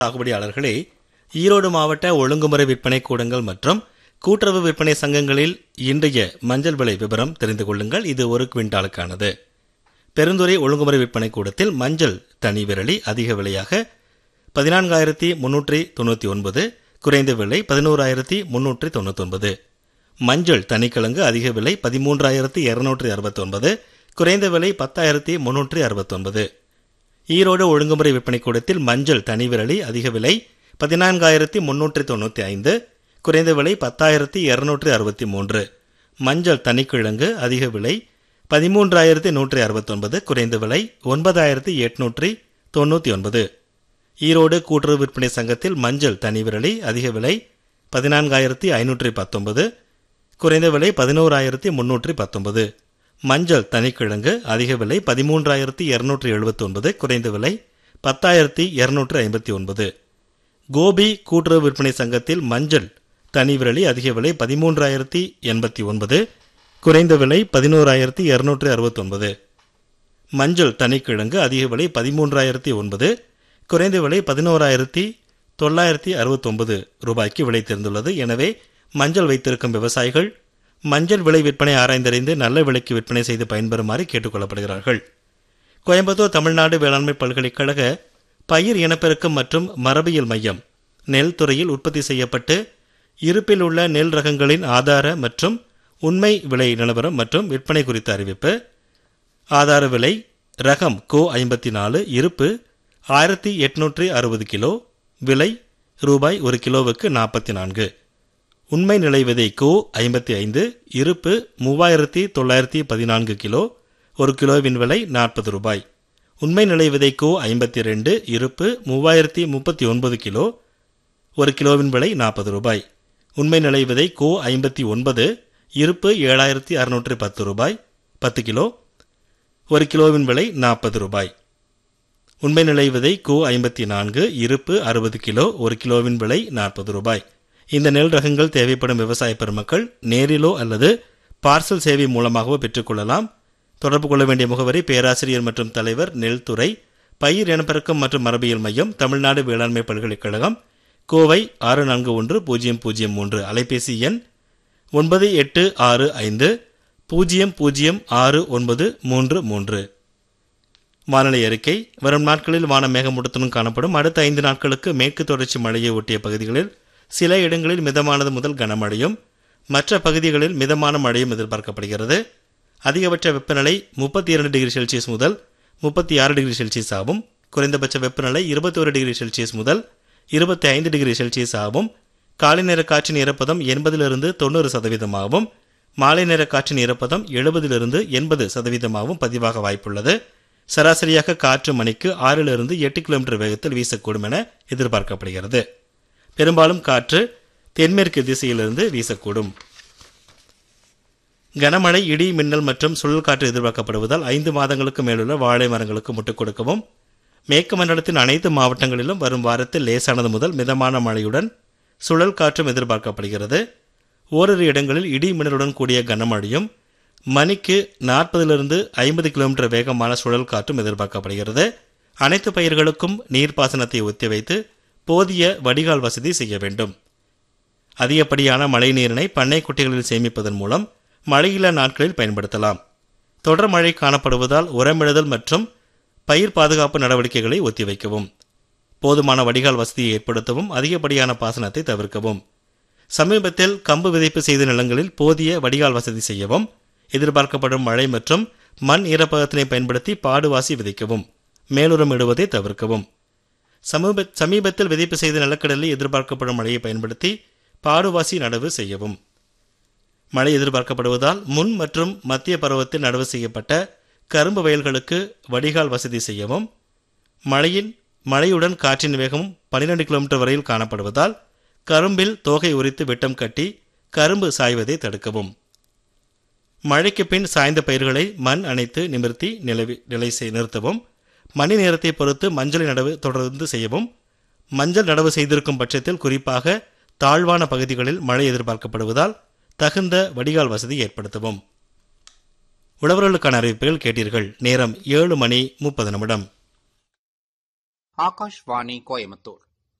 சாகுபடியாளர்களே ஈரோடு மாவட்ட ஒழுங்குமுறை விற்பனை கூடங்கள் மற்றும் கூட்டுறவு விற்பனை சங்கங்களில் இன்றைய மஞ்சள் விலை விவரம் தெரிந்து கொள்ளுங்கள் இது ஒரு குவிண்டாலுக்கானது பெருந்துறை ஒழுங்குமுறை விற்பனை கூடத்தில் மஞ்சள் தனி விரலி அதிக விலையாக பதினான்காயிரத்தி முன்னூற்றி தொண்ணூற்றி ஒன்பது குறைந்த விலை பதினோராயிரத்தி முன்னூற்றி தொண்ணூற்றி ஒன்பது மஞ்சள் தனிக்கிழங்கு அதிக விலை பதிமூன்றாயிரத்தி இருநூற்றி அறுபத்தொன்பது குறைந்த விலை பத்தாயிரத்தி முன்னூற்றி அறுபத்தொன்பது ஈரோடு ஒழுங்குமுறை விற்பனை கூடத்தில் மஞ்சள் தனி விரலி அதிக விலை பதினான்காயிரத்தி முன்னூற்றி தொண்ணூற்றி ஐந்து குறைந்த விலை பத்தாயிரத்தி இருநூற்றி அறுபத்தி மூன்று மஞ்சள் தனிக்கிழங்கு அதிக விலை பதிமூன்றாயிரத்தி நூற்றி அறுபத்தொன்பது குறைந்த விலை ஒன்பதாயிரத்தி எட்நூற்றி தொண்ணூற்றி ஒன்பது ஈரோடு கூட்டுறவு விற்பனை சங்கத்தில் மஞ்சள் தனி விரலி அதிக விலை பதினான்காயிரத்தி ஐநூற்றி பத்தொன்பது குறைந்த விலை பதினோராயிரத்தி முன்னூற்றி பத்தொன்பது மஞ்சள் தனிக்கிழங்கு அதிக விலை பதிமூன்றாயிரத்தி இருநூற்றி எழுபத்தி ஒன்பது குறைந்த விலை பத்தாயிரத்தி இருநூற்றி ஐம்பத்தி ஒன்பது கோபி கூட்டுறவு விற்பனை சங்கத்தில் மஞ்சள் தனி விரலி அதிக விலை பதிமூன்றாயிரத்தி எண்பத்தி ஒன்பது குறைந்த விலை பதினோராயிரத்தி இருநூற்றி அறுபத்தொன்பது மஞ்சள் தனிக்கிழங்கு அதிக விலை பதிமூன்றாயிரத்தி ஒன்பது குறைந்த விலை பதினோராயிரத்தி தொள்ளாயிரத்தி அறுபத்தொன்பது ரூபாய்க்கு விலை தெரிந்துள்ளது எனவே மஞ்சள் வைத்திருக்கும் விவசாயிகள் மஞ்சள் விலை விற்பனை ஆராய்ந்தறிந்து நல்ல விலைக்கு விற்பனை செய்து பயன்பெறுமாறு கேட்டுக்கொள்ளப்படுகிறார்கள் கோயம்புத்தூர் தமிழ்நாடு வேளாண்மை பல்கலைக்கழக பயிர் இனப்பெருக்கம் மற்றும் மரபியல் மையம் நெல் துறையில் உற்பத்தி செய்யப்பட்டு இருப்பில் உள்ள நெல் ரகங்களின் ஆதார மற்றும் உண்மை விலை நிலவரம் மற்றும் விற்பனை குறித்த அறிவிப்பு ஆதார விலை ரகம் கோ ஐம்பத்தி நாலு இருப்பு ஆயிரத்தி எட்நூற்றி அறுபது கிலோ விலை ரூபாய் ஒரு கிலோவுக்கு நாற்பத்தி நான்கு உண்மை நிலை விதை கோ ஐம்பத்தி ஐந்து இருப்பு மூவாயிரத்தி தொள்ளாயிரத்தி பதினான்கு கிலோ ஒரு கிலோவின் விலை நாற்பது ரூபாய் உண்மை நிலை விதை கோ ஐம்பத்தி ரெண்டு இருப்பு மூவாயிரத்தி முப்பத்தி ஒன்பது கிலோ ஒரு கிலோவின் விலை நாற்பது ரூபாய் உண்மை நிலை விதை கோ ஐம்பத்தி ஒன்பது இருப்பு ஏழாயிரத்தி அறுநூற்றி பத்து ரூபாய் பத்து கிலோ ஒரு கிலோவின் விலை நாற்பது ரூபாய் உண்மை நிலை விதை கோ ஐம்பத்தி நான்கு இருப்பு அறுபது கிலோ ஒரு கிலோவின் விலை நாற்பது ரூபாய் இந்த நெல் ரகங்கள் தேவைப்படும் விவசாய பெருமக்கள் நேரிலோ அல்லது பார்சல் சேவை மூலமாகவோ பெற்றுக்கொள்ளலாம் தொடர்பு கொள்ள வேண்டிய முகவரி பேராசிரியர் மற்றும் தலைவர் நெல் துறை பயிர் இனப்பெருக்கம் மற்றும் மரபியல் மையம் தமிழ்நாடு வேளாண்மை பல்கலைக்கழகம் கோவை ஆறு நான்கு ஒன்று பூஜ்ஜியம் பூஜ்ஜியம் மூன்று அலைபேசி எண் ஒன்பது எட்டு ஆறு ஐந்து பூஜ்ஜியம் பூஜ்ஜியம் ஆறு ஒன்பது மூன்று மூன்று வானிலை அறிக்கை வரும் நாட்களில் வானம் மேகமூட்டத்துடன் காணப்படும் அடுத்த ஐந்து நாட்களுக்கு மேற்கு தொடர்ச்சி மழையை ஒட்டிய பகுதிகளில் சில இடங்களில் மிதமானது முதல் கனமழையும் மற்ற பகுதிகளில் மிதமான மழையும் எதிர்பார்க்கப்படுகிறது அதிகபட்ச வெப்பநிலை முப்பத்தி இரண்டு டிகிரி செல்சியஸ் முதல் முப்பத்தி ஆறு டிகிரி செல்சியஸ் ஆகும் குறைந்தபட்ச வெப்பநிலை இருபத்தி ஒரு டிகிரி செல்சியஸ் முதல் இருபத்தி ஐந்து டிகிரி செல்சியஸ் ஆகும் காலை நேர காற்றின் ஈரப்பதம் எண்பதிலிருந்து தொண்ணூறு சதவீதமாகவும் மாலை நேர காற்றின் ஈரப்பதம் எழுபதிலிருந்து எண்பது சதவீதமாகவும் பதிவாக வாய்ப்புள்ளது சராசரியாக காற்று மணிக்கு ஆறிலிருந்து எட்டு கிலோமீட்டர் வேகத்தில் வீசக்கூடும் என எதிர்பார்க்கப்படுகிறது பெரும்பாலும் காற்று தென்மேற்கு திசையிலிருந்து வீசக்கூடும் கனமழை இடி மின்னல் மற்றும் சுழல் காற்று எதிர்பார்க்கப்படுவதால் ஐந்து மாதங்களுக்கு மேலுள்ள வாழை மரங்களுக்கு முட்டுக் கொடுக்கவும் மேற்கு மண்டலத்தின் அனைத்து மாவட்டங்களிலும் வரும் வாரத்தில் லேசானது முதல் மிதமான மழையுடன் சுழல் காற்றும் எதிர்பார்க்கப்படுகிறது ஓரிரு இடங்களில் இடி மின்னலுடன் கூடிய கனமழையும் மணிக்கு நாற்பதிலிருந்து ஐம்பது கிலோமீட்டர் வேகமான சுழல் காற்றும் எதிர்பார்க்கப்படுகிறது அனைத்து பயிர்களுக்கும் நீர்ப்பாசனத்தை ஒத்திவைத்து போதிய வடிகால் வசதி செய்ய வேண்டும் அதிகப்படியான மழை நீரினை பண்ணை குட்டிகளில் சேமிப்பதன் மூலம் மழையில்லா நாட்களில் பயன்படுத்தலாம் தொடர் மழை காணப்படுவதால் உரமிடுதல் மற்றும் பயிர் பாதுகாப்பு நடவடிக்கைகளை ஒத்திவைக்கவும் போதுமான வடிகால் வசதியை ஏற்படுத்தவும் அதிகப்படியான பாசனத்தை தவிர்க்கவும் சமீபத்தில் கம்பு விதைப்பு செய்த நிலங்களில் போதிய வடிகால் வசதி செய்யவும் எதிர்பார்க்கப்படும் மழை மற்றும் மண் ஈரப்பதத்தினை பயன்படுத்தி பாடுவாசி விதைக்கவும் மேலுரம் இடுவதை தவிர்க்கவும் சமீப சமீபத்தில் விதைப்பு செய்த நிலக்கடலில் எதிர்பார்க்கப்படும் மழையை பயன்படுத்தி பாடுவாசி நடவு செய்யவும் மழை எதிர்பார்க்கப்படுவதால் முன் மற்றும் மத்திய பருவத்தில் நடவு செய்யப்பட்ட கரும்பு வயல்களுக்கு வடிகால் வசதி செய்யவும் மழையின் மழையுடன் காற்றின் வேகம் பனிரெண்டு கிலோமீட்டர் வரையில் காணப்படுவதால் கரும்பில் தோகை உரித்து விட்டம் கட்டி கரும்பு சாய்வதை தடுக்கவும் மழைக்கு பின் சாய்ந்த பயிர்களை மண் அணைத்து நிமிர்த்தி நிலவி நிலை செய் நிறுத்தவும் மணி நேரத்தை பொறுத்து மஞ்சள் நடவு தொடர்ந்து செய்யவும் மஞ்சள் நடவு செய்திருக்கும் பட்சத்தில் குறிப்பாக தாழ்வான பகுதிகளில் மழை எதிர்பார்க்கப்படுவதால் தகுந்த வடிகால் வசதி ஏற்படுத்தவும் உழவர்களுக்கான அறிவிப்புகள் கேட்டீர்கள் நேரம் ஏழு மணி முப்பது நிமிடம் ஆகாஷ்வாணி கோயம்புத்தூர்